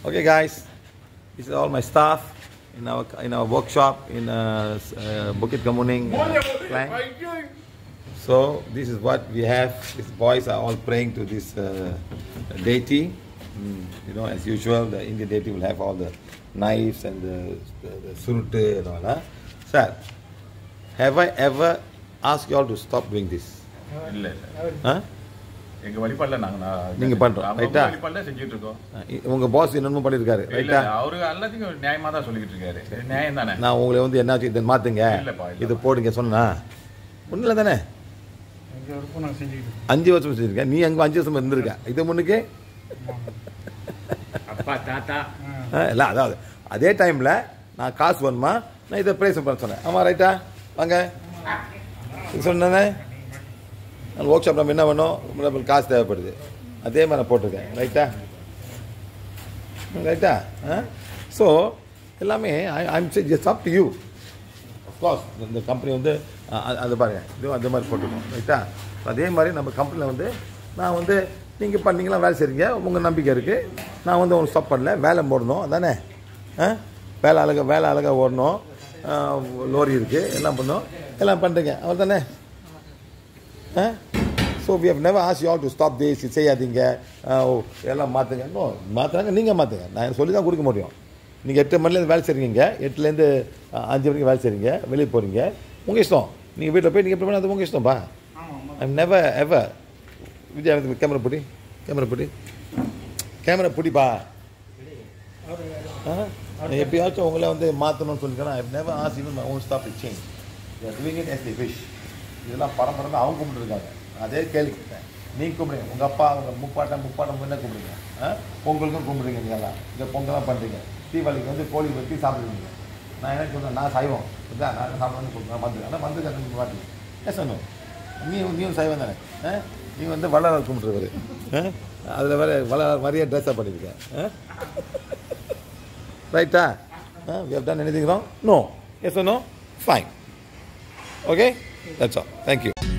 Okay, guys, this is all my staff in our in our workshop in uh, s- uh, Bukit Kamuning uh, clan. So this is what we have. These boys are all praying to this uh, deity. Mm, you know, as usual, the Indian deity will have all the knives and the, the, the surute and all. Huh? Sir, have I ever asked you all to stop doing this? இல்ல இல்ல Huh? எங்க வழிபாடுல நாங்க நான் நீங்க பண்றோம், அவங்க ரைட்டா? வழிபாடுல செஞ்சுட்டு இருக்கோம் Uh, உங்க பாஸ் என்னமோ பண்ணியிருக்காரு இல்ல ரைட்டா அவரு எல்லாத்தையும் நியாயமா தான் சொல்லிட்டு இருக்காரு இது நியாயம் தானே நான் உங்களை வந்து என்ன இதை மாத்துங்க இல்லப்பா, இல்லப்பா. இது போடுங்க சொன்னா ஒன்றும் இல்லை தானே எங்க வரைக்கும் நான் செஞ்சுக்கிட்டு அஞ்சு வருஷம் செஞ்சிருக்கேன் நீ அங்கே அஞ்சு வருஷம் இருந்திருக்க இது முன்னுக்கு அப்பா தாத்தா ஆ, இல்லை அதாவது அதே டைமில் நான் காசு வேணுமா நான் இதை ப்ரைஸ் பண்ண சொன்னேன் ஆமாம் ரைட்டா வாங்க இது சொன்னேனே நான் ஒர்க் ஷாப் நம்ம என்ன பண்ணோம் நம்மளுக்கு காசு தேவைப்படுது அதே மாதிரி நான் போட்டிருக்கேன் ரைட்டா ரைட்டா ஆ ஸோ எல்லாமே I'm just up to you of course இந்த கம்பெனி வந்து அ- அ- அது பாருங்க இதுவும் அந்த மாதிரி போட்டுருக்கோம் ரைட்டா அதே மாதிரி நம்ம கம்பெனியில் வந்து நான் வந்து நீங்கள் பண்ணீங்களா வேலை செய்கிறீங்க உங்கள் நம்பிக்கை இருக்குது நான் வந்து உங்களுக்கு ஸ்டாப் பண்ணல வேலை போடணும் அதானே ஆ வேலை அழகாக வேலை அழகாக ஓடணும் ஆ, லோரி இருக்குது எல்லாம் பண்ணணும் எல்லாம் பண்ணுறீங்க அவர் தானே ஆ ஸோ வி ஹவ் நெவர் ஆஸ் you all to stop this இது செய்யாதீங்க ஆ, ஓ எல்லாம் மாற்றுங்க நோ மாற்றுறாங்க நீங்கள் மாற்றுங்க நான் சொல்லி தான் கொடுக்க முடியும் நீங்கள் எட்டு மணிலேருந்து வேலை செய்கிறீங்க எட்டுலேருந்து அஞ்சு மணிக்கு வேலை செய்கிறீங்க வெளியே போகிறீங்க உங்கள் இஷ்டம் நீங்கள் வீட்டில் போய் நீங்கள் எப்படி பண்ணால் அது உங்கள் இஷ்டம்ப்பா I never ever Vijay camera பிடி கேமரா பிடி கேமரா பிடிப்பா ஆ நான் எப்பயாச்சும் உங்களை வந்து மாற்றணும்னு சொல்லிக்கிறேன் ஐ நெவர் ஆஸ் even my own stop to change doing it as the wish இதெல்லாம் பரம்பரை அவங்க கும்பிட்டுருக்காங்க அதே கேள்வி கேட்டேன் நீங்கள் கும்பிடுங்க உங்கள் அப்பா உங்கள் முப்பாட்டம் முப்பாட்டம் என்ன கும்பிடுங்க ஆ பொங்கலுக்கும் கும்பிடுங்க நீங்கள்லாம் இந்த பொங்கலாம் பண்ணுறீங்க தீபாவளிக்கு வந்து கோழி வெட்டி சாப்பிடுவீங்க நான் என்ன சொல்கிறேன் நான் சைவம் இதான் நான் சாப்பிடணும்னு சொல்கிறேன் வந்து ஆனால் வந்து கண்டு மாட்டி ஏன் சொன்னோம் நீ நீயும் சைவம் தானே ஆ நீ வந்து வள்ளலார் கும்பிட்றவர் ஆ அதில் வேற வள்ளலார் மாதிரியே ட்ரெஸ்ஸாக பண்ணியிருக்கேன் ஆ ரைட்டா we have done anything wrong no yes no fine okay that's all thank you